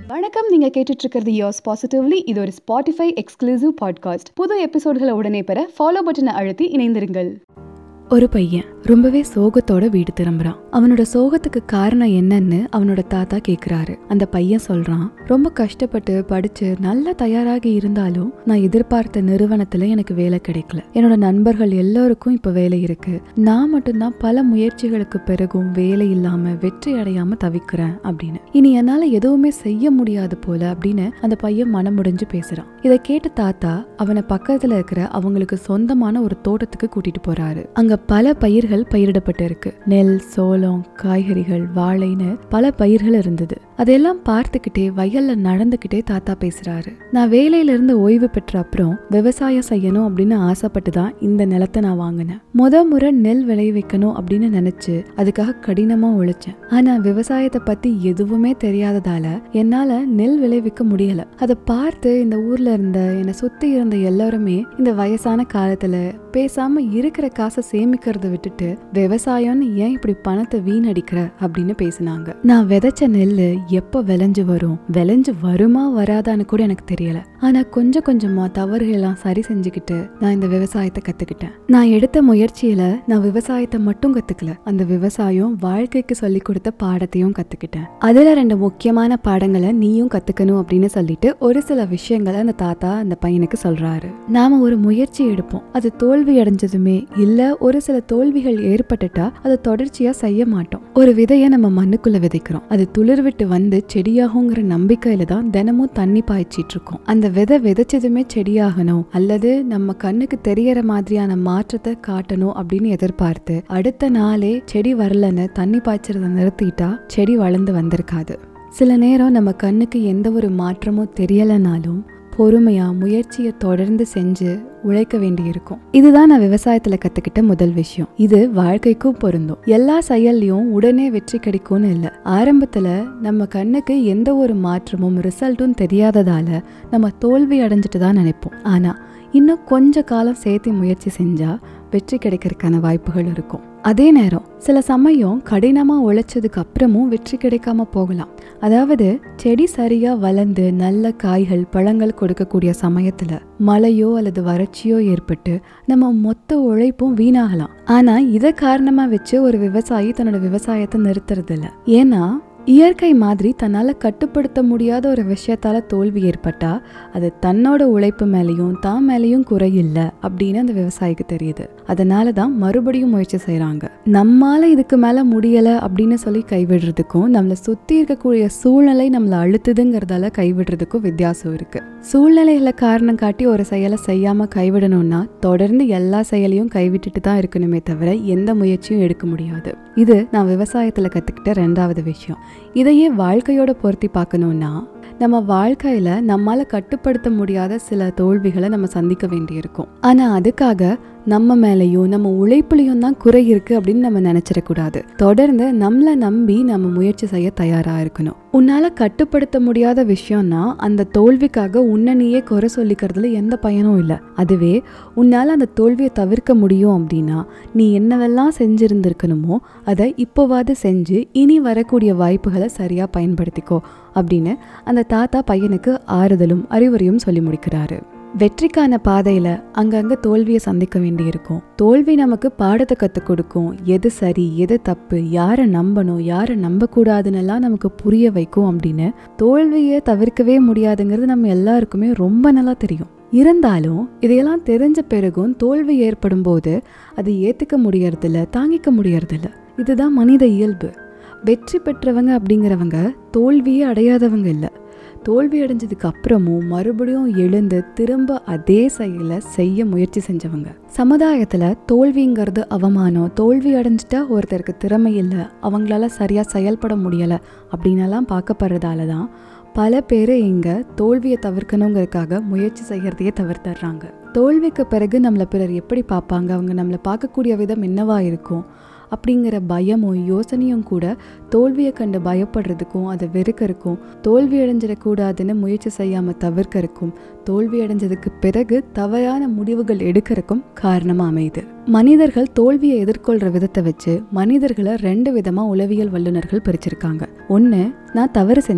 வணக்கம் நீங்க கேட்டுட்டு இருக்கிறது யோஸ் பாசிட்டிவ்லி இது ஒரு ஸ்பாட்டிஃபை எக்ஸ்க்ளூசிவ் பாட்காஸ்ட் புது எபிசோட்களை உடனே பெற ஃபாலோ பட்டனை அழுத்தி இணைந்திருங்கள் ஒரு பையன் ரொம்பவே சோகத்தோட வீடு திரும்புறான் அவனோட சோகத்துக்கு காரணம் என்னன்னு அவனோட தாத்தா கேக்குறாரு அந்த பையன் சொல்றான் ரொம்ப கஷ்டப்பட்டு படிச்சு நல்லா தயாராகி இருந்தாலும் நான் எதிர்பார்த்த நிறுவனத்துல எனக்கு வேலை கிடைக்கல என்னோட நண்பர்கள் எல்லாருக்கும் இப்ப வேலை இருக்கு நான் மட்டும்தான் பல முயற்சிகளுக்கு பிறகும் வேலை இல்லாம வெற்றி அடையாம தவிக்கிறேன் அப்படின்னு இனி என்னால எதுவுமே செய்ய முடியாது போல அப்படின்னு அந்த பையன் மனம் முடிஞ்சு பேசுறான் இதை கேட்ட தாத்தா அவனை பக்கத்துல இருக்கிற அவங்களுக்கு சொந்தமான ஒரு தோட்டத்துக்கு கூட்டிட்டு போறாரு அங்க பல பயிர்கள் பயிரிடப்பட்டு இருக்கு நெல் சோளம் காய்கறிகள் வாழைன்னு பல பயிர்கள் இருந்தது அதெல்லாம் பார்த்துக்கிட்டே வயல்ல நடந்துக்கிட்டே தாத்தா பேசுறாரு நான் வேலையில இருந்து ஓய்வு பெற்ற அப்புறம் விவசாயம் செய்யணும் அப்படின்னு ஆசைப்பட்டு தான் இந்த நிலத்தை நான் வாங்கினேன் முத முறை நெல் விளைவிக்கணும் அப்படின்னு நினைச்சு அதுக்காக கடினமா உழைச்சேன் ஆனா விவசாயத்தை பத்தி எதுவுமே தெரியாததால என்னால நெல் விளைவிக்க முடியல அதை பார்த்து இந்த ஊர்ல இருந்த என்னை சுத்தி இருந்த எல்லாருமே இந்த வயசான காலத்துல பேசாம இருக்கிற காசை சேமிக்கிறத விட்டுட்டு விவசாயம்னு ஏன் இப்படி பணத்தை வீணடிக்கிற அப்படின்னு பேசினாங்க நான் விதைச்ச நெல்லு எப்போ விளைஞ்சு வரும் விளைஞ்சு வருமா வராதான்னு கூட எனக்கு தெரியல ஆனா கொஞ்சம் கொஞ்சமா தவறுகளெல்லாம் சரி செஞ்சுக்கிட்டு நான் இந்த விவசாயத்தை கத்துக்கிட்டேன் நான் எடுத்த முயற்சியில நான் விவசாயத்தை மட்டும் கத்துக்கல அந்த விவசாயம் வாழ்க்கைக்கு சொல்லி கொடுத்த பாடத்தையும் கத்துக்கிட்டேன் அதுல ரெண்டு முக்கியமான பாடங்களை நீயும் கத்துக்கணும் அப்படின்னு சொல்லிட்டு ஒரு சில விஷயங்களை அந்த தாத்தா அந்த பையனுக்கு சொல்றாரு நாம ஒரு முயற்சி எடுப்போம் அது தோல்வி அடைஞ்சதுமே இல்ல ஒரு சில தோல்விகள் ஏற்பட்டுட்டா அதை தொடர்ச்சியா செய்ய மாட்டோம் ஒரு விதைய நம்ம மண்ணுக்குள்ள விதைக்கிறோம் அது துளிர் விட்டு வந்து செடியாகுங்கிற நம்பிக்கையில தான் தினமும் தண்ணி பாய்ச்சிட்டு இருக்கோம் அந்த விதை விதைச்சதுமே செடியாகணும் அல்லது நம்ம கண்ணுக்கு தெரியற மாதிரியான மாற்றத்தை காட்டணும் அப்படின்னு எதிர்பார்த்து அடுத்த நாளே செடி வரலன்னு தண்ணி பாய்ச்சறத நிறுத்திட்டா செடி வளர்ந்து வந்திருக்காது சில நேரம் நம்ம கண்ணுக்கு எந்த ஒரு மாற்றமும் தெரியலனாலும் பொறுமையா முயற்சியை தொடர்ந்து செஞ்சு உழைக்க வேண்டியிருக்கும் இதுதான் நான் விவசாயத்துல கத்துக்கிட்ட முதல் விஷயம் இது வாழ்க்கைக்கும் பொருந்தும் எல்லா செயல்லையும் உடனே வெற்றி கிடைக்கும்னு இல்லை ஆரம்பத்துல நம்ம கண்ணுக்கு எந்த ஒரு மாற்றமும் ரிசல்ட்டும் தெரியாததால நம்ம தோல்வி அடைஞ்சிட்டு தான் நினைப்போம் ஆனா இன்னும் கொஞ்ச காலம் சேர்த்து முயற்சி செஞ்சா வெற்றி கிடைக்கிறதுக்கான வாய்ப்புகள் இருக்கும் அதே நேரம் சில சமயம் கடினமா உழைச்சதுக்கு அப்புறமும் வெற்றி கிடைக்காம போகலாம் அதாவது செடி சரியா வளர்ந்து நல்ல காய்கள் பழங்கள் கொடுக்கக்கூடிய சமயத்துல மழையோ அல்லது வறட்சியோ ஏற்பட்டு நம்ம மொத்த உழைப்பும் வீணாகலாம் ஆனா இதை காரணமா வச்சு ஒரு விவசாயி தன்னோட விவசாயத்தை நிறுத்துறது இல்ல ஏன்னா இயற்கை மாதிரி தன்னால் கட்டுப்படுத்த முடியாத ஒரு விஷயத்தால தோல்வி ஏற்பட்டா அது தன்னோட உழைப்பு மேலேயும் தான் மேலேயும் குறை இல்லை அப்படின்னு அந்த விவசாயிக்கு தெரியுது அதனால தான் மறுபடியும் முயற்சி செய்கிறாங்க நம்மால இதுக்கு மேலே முடியலை அப்படின்னு சொல்லி கைவிடுறதுக்கும் நம்மளை சுற்றி இருக்கக்கூடிய சூழ்நிலை நம்மளை அழுத்துதுங்கிறதால கைவிடுறதுக்கும் வித்தியாசம் இருக்கு சூழ்நிலைகளை காரணம் காட்டி ஒரு செயலை செய்யாம கைவிடணும்னா தொடர்ந்து எல்லா செயலையும் கைவிட்டுட்டு தான் இருக்கணுமே தவிர எந்த முயற்சியும் எடுக்க முடியாது இது நான் விவசாயத்துல கத்துக்கிட்ட ரெண்டாவது விஷயம் இதையே வாழ்க்கையோட பொருத்தி பார்க்கணும்னா நம்ம வாழ்க்கையில நம்மால கட்டுப்படுத்த முடியாத சில தோல்விகளை நம்ம சந்திக்க வேண்டியிருக்கும் ஆனா அதுக்காக நம்ம மேலேயும் நம்ம உழைப்புலையும் தான் குறை இருக்கு அப்படின்னு நம்ம நினைச்சிடக்கூடாது தொடர்ந்து நம்மளை நம்பி நம்ம முயற்சி செய்ய தயாரா இருக்கணும் உன்னால கட்டுப்படுத்த முடியாத விஷயம்னா அந்த தோல்விக்காக உன்னை நீயே குறை சொல்லிக்கிறதுல எந்த பயனும் இல்லை அதுவே உன்னால அந்த தோல்வியை தவிர்க்க முடியும் அப்படின்னா நீ என்னவெல்லாம் செஞ்சிருந்திருக்கணுமோ அதை இப்போவாது செஞ்சு இனி வரக்கூடிய வாய்ப்புகளை சரியா பயன்படுத்திக்கோ அப்படின்னு அந்த தாத்தா பையனுக்கு ஆறுதலும் அறிவுரையும் சொல்லி முடிக்கிறாரு வெற்றிக்கான பாதையில அங்கங்க தோல்வியை சந்திக்க வேண்டியிருக்கும் தோல்வி நமக்கு பாடத்தை கற்றுக் கொடுக்கும் எது சரி எது தப்பு யாரை நம்பணும் யாரை நம்பக்கூடாதுன்னெல்லாம் நமக்கு புரிய வைக்கும் அப்படின்னு தோல்வியை தவிர்க்கவே முடியாதுங்கிறது நம்ம எல்லாருக்குமே ரொம்ப நல்லா தெரியும் இருந்தாலும் இதையெல்லாம் தெரிஞ்ச பிறகும் தோல்வி ஏற்படும் போது அதை ஏற்றுக்க முடியறதில்ல தாங்கிக்க முடியறதில்ல இதுதான் மனித இயல்பு வெற்றி பெற்றவங்க அப்படிங்கிறவங்க தோல்வியே அடையாதவங்க இல்லை தோல்வி அடைஞ்சதுக்கு அப்புறமும் மறுபடியும் எழுந்து திரும்ப அதே செயலை செய்ய முயற்சி செஞ்சவங்க சமுதாயத்துல தோல்விங்கிறது அவமானம் தோல்வி அடைஞ்சிட்டா ஒருத்தருக்கு திறமை இல்லை அவங்களால சரியா செயல்பட முடியல அப்படின்னலாம் பார்க்கப்படுறதால தான் பல பேர் இங்க தோல்வியை தவிர்க்கணுங்கிறதுக்காக முயற்சி செய்யறதையே தவிர்த்துடுறாங்க தோல்விக்கு பிறகு நம்மளை பிறர் எப்படி பார்ப்பாங்க அவங்க நம்மளை பார்க்கக்கூடிய விதம் என்னவா இருக்கும் அப்படிங்கிற பயமும் யோசனையும் கூட தோல்வியை கண்டு பயப்படுறதுக்கும் அதை வெறுக்கறக்கும் தோல்வி அடைஞ்சிடக்கூடாதுன்னு முயற்சி செய்யாமல் தவிர்க்கறக்கும் தோல்வி அடைஞ்சதுக்கு பிறகு தவறான முடிவுகள் எடுக்கிறதுக்கும் காரணமாக அமையுது மனிதர்கள் தோல்வியை எதிர்கொள்கிற விதத்தை வச்சு மனிதர்களை ரெண்டு விதமாக உளவியல் வல்லுநர்கள் பிரிச்சிருக்காங்க ஒன்று நான் தவறு செஞ்சிட்டேன்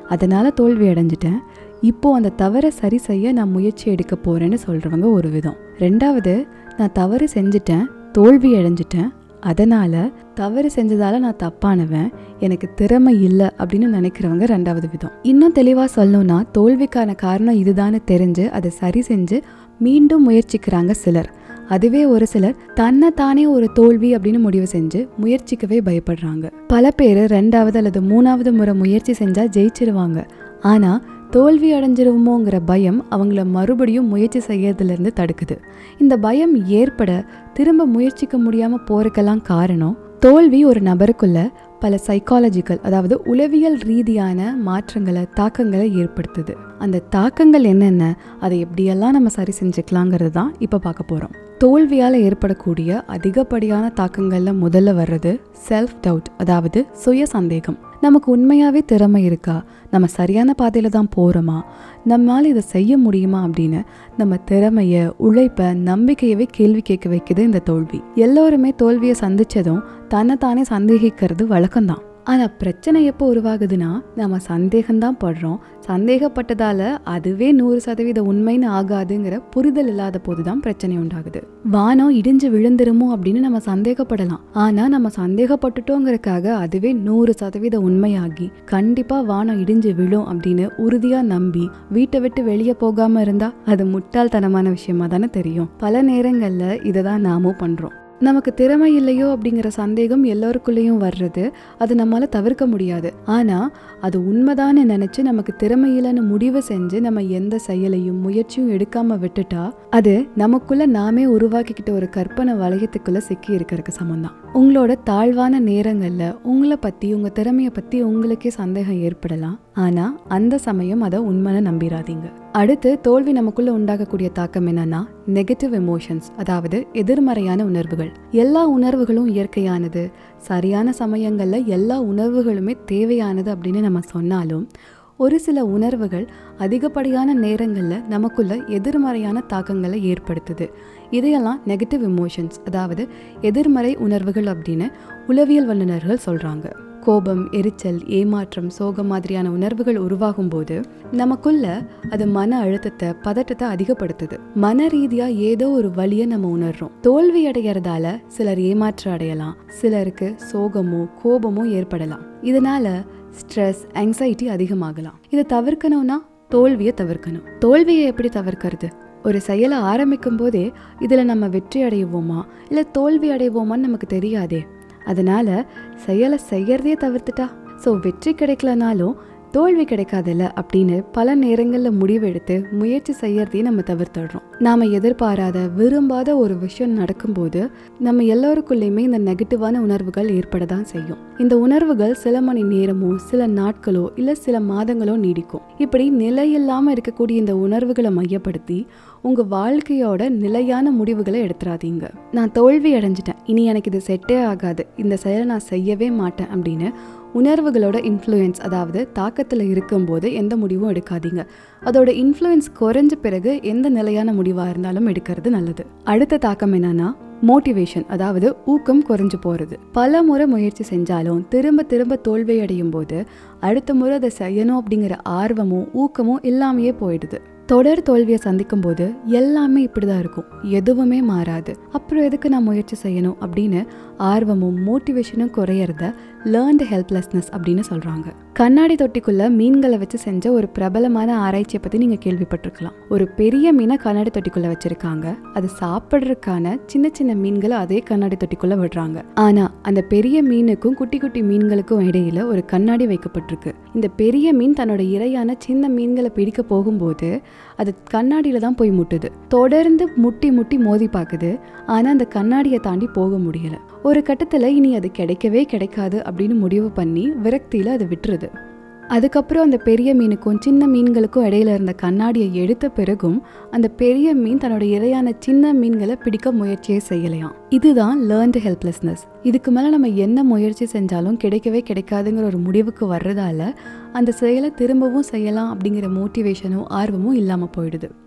அதனால தோல்வி அடைஞ்சிட்டேன் இப்போ அந்த தவறை சரி செய்ய நான் முயற்சி எடுக்க போறேன்னு சொல்றவங்க ஒரு விதம் ரெண்டாவது நான் தவறு செஞ்சுட்டேன் தோல்வி அடைஞ்சிட்டேன் அதனால தவறு செஞ்சதால நான் தப்பானவன் எனக்கு திறமை இல்லை அப்படின்னு நினைக்கிறவங்க ரெண்டாவது விதம் இன்னும் தெளிவாக சொல்லணும்னா தோல்விக்கான காரணம் இதுதான்னு தெரிஞ்சு அதை சரி செஞ்சு மீண்டும் முயற்சிக்கிறாங்க சிலர் அதுவே ஒரு சிலர் தன்னை தானே ஒரு தோல்வி அப்படின்னு முடிவு செஞ்சு முயற்சிக்கவே பயப்படுறாங்க பல பேர் ரெண்டாவது அல்லது மூணாவது முறை முயற்சி செஞ்சா ஜெயிச்சிருவாங்க ஆனா தோல்வி அடைஞ்சிருவோமோங்கிற பயம் அவங்கள மறுபடியும் முயற்சி செய்யறதுலேருந்து தடுக்குது இந்த பயம் ஏற்பட திரும்ப முயற்சிக்க முடியாம போறதுக்கெல்லாம் காரணம் தோல்வி ஒரு நபருக்குள்ள பல சைக்காலஜிக்கல் அதாவது உளவியல் ரீதியான மாற்றங்களை தாக்கங்களை ஏற்படுத்துது அந்த தாக்கங்கள் என்னென்ன அதை எப்படியெல்லாம் நம்ம சரி செஞ்சுக்கலாங்கிறது தான் இப்போ பார்க்க போகிறோம் தோல்வியால் ஏற்படக்கூடிய அதிகப்படியான தாக்கங்கள்ல முதல்ல வர்றது செல்ஃப் டவுட் அதாவது சுய சந்தேகம் நமக்கு உண்மையாகவே திறமை இருக்கா நம்ம சரியான பாதையில் தான் போகிறோமா நம்மளால் இதை செய்ய முடியுமா அப்படின்னு நம்ம திறமைய உழைப்ப நம்பிக்கையவே கேள்வி கேட்க வைக்குது இந்த தோல்வி எல்லோருமே தோல்வியை சந்திச்சதும் தன்னைத்தானே சந்தேகிக்கிறது வழக்கம்தான் ஆனால் பிரச்சனை எப்போ உருவாகுதுன்னா நம்ம சந்தேகம்தான் படுறோம் சந்தேகப்பட்டதால அதுவே நூறு சதவீத உண்மைன்னு ஆகாதுங்கிற புரிதல் இல்லாத போது தான் பிரச்சனை உண்டாகுது வானம் இடிஞ்சு விழுந்துருமோ அப்படின்னு நம்ம சந்தேகப்படலாம் ஆனால் நம்ம சந்தேகப்பட்டுட்டோங்கிறதுக்காக அதுவே நூறு சதவீத உண்மையாகி கண்டிப்பாக வானம் இடிஞ்சு விழும் அப்படின்னு உறுதியாக நம்பி வீட்டை விட்டு வெளியே போகாமல் இருந்தால் அது முட்டாள்தனமான விஷயமா தானே தெரியும் பல நேரங்களில் இதை தான் நாமும் பண்ணுறோம் நமக்கு திறமை இல்லையோ அப்படிங்கிற சந்தேகம் எல்லோருக்குள்ளேயும் வர்றது அது நம்மளால தவிர்க்க முடியாது ஆனா அது உண்மைதான்னு நினைச்சு நமக்கு திறமை இல்லைன்னு முடிவு செஞ்சு நம்ம எந்த செயலையும் முயற்சியும் எடுக்காம விட்டுட்டா அது நமக்குள்ள நாமே உருவாக்கிக்கிட்ட ஒரு கற்பனை வளையத்துக்குள்ள சிக்கி இருக்கிறதுக்கு சமம்தான் உங்களோட தாழ்வான நேரங்கள்ல உங்களை பத்தி உங்க திறமைய பத்தி உங்களுக்கே சந்தேகம் ஏற்படலாம் ஆனா அந்த சமயம் அதை உண்மைன்னு நம்பிராதீங்க அடுத்து தோல்வி நமக்குள்ள உண்டாகக்கூடிய தாக்கம் என்னன்னா நெகட்டிவ் எமோஷன்ஸ் அதாவது எதிர்மறையான உணர்வுகள் எல்லா உணர்வுகளும் இயற்கையானது சரியான சமயங்கள்ல எல்லா உணர்வுகளுமே தேவையானது அப்படின்னு நம்ம சொன்னாலும் ஒரு சில உணர்வுகள் அதிகப்படியான நேரங்களில் நமக்குள்ள எதிர்மறையான தாக்கங்களை ஏற்படுத்துது இதையெல்லாம் நெகட்டிவ் எமோஷன்ஸ் அதாவது எதிர்மறை உணர்வுகள் அப்படின்னு உளவியல் வல்லுநர்கள் சொல்கிறாங்க கோபம் எரிச்சல் ஏமாற்றம் சோகம் மாதிரியான உணர்வுகள் உருவாகும் போது நமக்குள்ள அது மன அழுத்தத்தை பதட்டத்தை அதிகப்படுத்துது மன ரீதியா ஏதோ ஒரு வழியை நம்ம உணர்றோம் தோல்வி அடையறதால சிலர் ஏமாற்றம் அடையலாம் சிலருக்கு சோகமோ கோபமோ ஏற்படலாம் இதனால ஸ்ட்ரெஸ் ஆங்ஸைட்டி அதிகமாகலாம் இதை தவிர்க்கணும்னா தோல்வியை தவிர்க்கணும் தோல்வியை எப்படி தவிர்க்கிறது ஒரு செயலை ஆரம்பிக்கும் போதே இதில் நம்ம வெற்றி அடைவோமா இல்லை தோல்வி அடைவோமான்னு நமக்கு தெரியாதே அதனால செயலை செய்யறதே தவிர்த்துட்டா ஸோ வெற்றி கிடைக்கலனாலும் தோல்வி கிடைக்காதுல்ல அப்படின்னு பல நேரங்களில் முடிவெடுத்து முயற்சி செய்யறதையும் நம்ம தவிர்த்துடுறோம் நாம் எதிர்பாராத விரும்பாத ஒரு விஷயம் நடக்கும்போது நம்ம எல்லோருக்குள்ளேயுமே இந்த நெகட்டிவான உணர்வுகள் ஏற்பட தான் செய்யும் இந்த உணர்வுகள் சில மணி நேரமோ சில நாட்களோ இல்லை சில மாதங்களோ நீடிக்கும் இப்படி நிலையில்லாமல் இருக்கக்கூடிய இந்த உணர்வுகளை மையப்படுத்தி உங்கள் வாழ்க்கையோட நிலையான முடிவுகளை எடுத்துறாதீங்க நான் தோல்வி அடைஞ்சிட்டேன் இனி எனக்கு இது செட்டே ஆகாது இந்த செயலை நான் செய்யவே மாட்டேன் அப்படின்னு உணர்வுகளோட இன்ஃப்ளூயன்ஸ் அதாவது தாக்கத்தில் இருக்கும்போது எந்த முடிவும் எடுக்காதீங்க அதோட இன்ஃப்ளூயன்ஸ் குறைஞ்ச பிறகு எந்த நிலையான முடிவாக இருந்தாலும் எடுக்கிறது நல்லது அடுத்த தாக்கம் என்னன்னா மோட்டிவேஷன் அதாவது ஊக்கம் குறைஞ்சு போகிறது பல முறை முயற்சி செஞ்சாலும் திரும்ப திரும்ப தோல்வி அடையும் போது அடுத்த முறை அதை செய்யணும் அப்படிங்கிற ஆர்வமும் ஊக்கமும் இல்லாமையே போயிடுது தொடர் தோல்வியை சந்திக்கும் போது எல்லாமே இப்படிதான் இருக்கும் எதுவுமே மாறாது அப்புறம் எதுக்கு நான் முயற்சி செய்யணும் அப்படின்னு ஆர்வமும் மோட்டிவேஷனும் குறையறத லேர்ன்டு ஹெல்ப்லெஸ்னஸ் அப்படின்னு சொல்றாங்க கண்ணாடி தொட்டிக்குள்ள மீன்களை வச்சு செஞ்ச ஒரு பிரபலமான ஆராய்ச்சியை பத்தி நீங்க கேள்விப்பட்டிருக்கலாம் ஒரு பெரிய மீனை கண்ணாடி தொட்டிக்குள்ள வச்சிருக்காங்க அது சாப்பிட்றதுக்கான சின்ன சின்ன மீன்களை அதே கண்ணாடி தொட்டிக்குள்ள விடுறாங்க ஆனா அந்த பெரிய மீனுக்கும் குட்டி குட்டி மீன்களுக்கும் இடையில ஒரு கண்ணாடி வைக்கப்பட்டிருக்கு இந்த பெரிய மீன் தன்னோட இரையான சின்ன மீன்களை பிடிக்க போகும்போது அது கண்ணாடியில தான் போய் முட்டுது தொடர்ந்து முட்டி முட்டி மோதி பார்க்குது ஆனா அந்த கண்ணாடியை தாண்டி போக முடியல ஒரு கட்டத்துல இனி அது கிடைக்கவே கிடைக்காது அப்படின்னு முடிவு பண்ணி விரக்தியில அது விட்டுருது அதுக்கப்புறம் அந்த பெரிய மீனுக்கும் சின்ன மீன்களுக்கும் இடையில இருந்த கண்ணாடியை எடுத்த பிறகும் அந்த பெரிய மீன் தன்னோட இரையான சின்ன மீன்களை பிடிக்க முயற்சியே செய்யலையாம் இதுதான் லேர்ன்டு ஹெல்ப்லெஸ்னஸ் இதுக்கு மேலே நம்ம என்ன முயற்சி செஞ்சாலும் கிடைக்கவே கிடைக்காதுங்கிற ஒரு முடிவுக்கு வர்றதால அந்த செயலை திரும்பவும் செய்யலாம் அப்படிங்கிற மோட்டிவேஷனும் ஆர்வமும் இல்லாமல் போயிடுது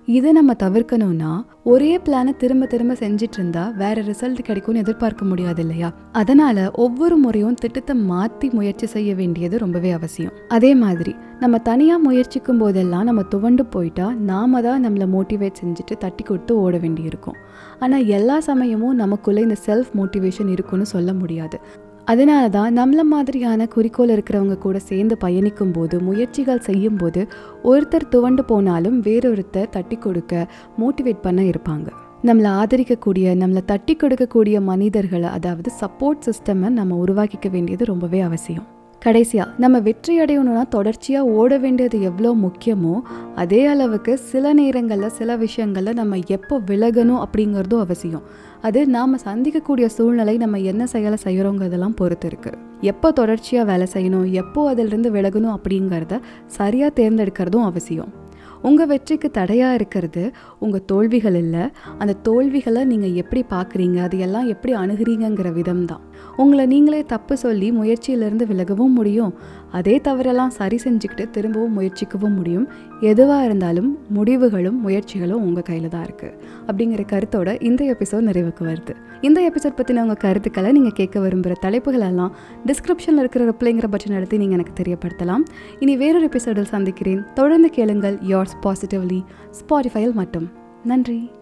இதை நம்ம தவிர்க்கணும்னா ஒரே பிளானை திரும்ப திரும்ப செஞ்சுட்டு இருந்தா வேற ரிசல்ட் கிடைக்கும்னு எதிர்பார்க்க முடியாது இல்லையா அதனால ஒவ்வொரு முறையும் திட்டத்தை மாத்தி முயற்சி செய்ய வேண்டியது ரொம்பவே அவசியம் அதே மாதிரி நம்ம தனியா முயற்சிக்கும் போதெல்லாம் நம்ம துவண்டு போயிட்டா நாம தான் நம்மளை மோட்டிவேட் செஞ்சுட்டு தட்டி கொடுத்து ஓட வேண்டியிருக்கும் ஆனா எல்லா சமயமும் நமக்குள்ள இந்த செல்ஃப் மோட்டிவேஷன் இருக்குன்னு சொல்ல முடியாது அதனால தான் நம்மள மாதிரியான குறிக்கோள் இருக்கிறவங்க கூட சேர்ந்து பயணிக்கும் போது முயற்சிகள் செய்யும் போது ஒருத்தர் துவண்டு போனாலும் வேறொருத்தர் தட்டி கொடுக்க மோட்டிவேட் பண்ண இருப்பாங்க நம்மளை ஆதரிக்கக்கூடிய நம்மளை தட்டி கொடுக்கக்கூடிய மனிதர்களை அதாவது சப்போர்ட் சிஸ்டமை நம்ம உருவாக்கிக்க வேண்டியது ரொம்பவே அவசியம் கடைசியா நம்ம வெற்றி அடையணும்னா தொடர்ச்சியா ஓட வேண்டியது எவ்வளோ முக்கியமோ அதே அளவுக்கு சில நேரங்களில் சில விஷயங்களில் நம்ம எப்போ விலகணும் அப்படிங்கிறதும் அவசியம் அது நாம் சந்திக்கக்கூடிய சூழ்நிலை நம்ம என்ன செயலை செய்கிறோங்கிறதெல்லாம் பொறுத்து இருக்கு எப்போ தொடர்ச்சியாக வேலை செய்யணும் எப்போ அதிலிருந்து விலகணும் அப்படிங்கிறத சரியாக தேர்ந்தெடுக்கிறதும் அவசியம் உங்கள் வெற்றிக்கு தடையாக இருக்கிறது உங்கள் தோல்விகள் இல்லை அந்த தோல்விகளை நீங்கள் எப்படி பார்க்குறீங்க அது எல்லாம் எப்படி அணுகிறீங்கங்கிற விதம் தான் உங்களை நீங்களே தப்பு சொல்லி முயற்சியிலிருந்து விலகவும் முடியும் அதே தவறெல்லாம் சரி செஞ்சுக்கிட்டு திரும்பவும் முயற்சிக்கவும் முடியும் எதுவாக இருந்தாலும் முடிவுகளும் முயற்சிகளும் உங்கள் கையில் தான் இருக்குது அப்படிங்கிற கருத்தோட இந்த எபிசோட் நிறைவுக்கு வருது இந்த எபிசோட் பற்றின உங்கள் கருத்துக்களை நீங்கள் கேட்க விரும்புகிற தலைப்புகள் எல்லாம் டிஸ்கிரிப்ஷனில் இருக்கிற ரிப்ளைங்கிற பட்டன் நடத்தி நீங்கள் எனக்கு தெரியப்படுத்தலாம் இனி வேறொரு எபிசோடில் சந்திக்கிறேன் தொடர்ந்து கேளுங்கள் யோர்ஸ் பாசிட்டிவ்லி ஸ்பாட்டிஃபைல் மட்டும் நன்றி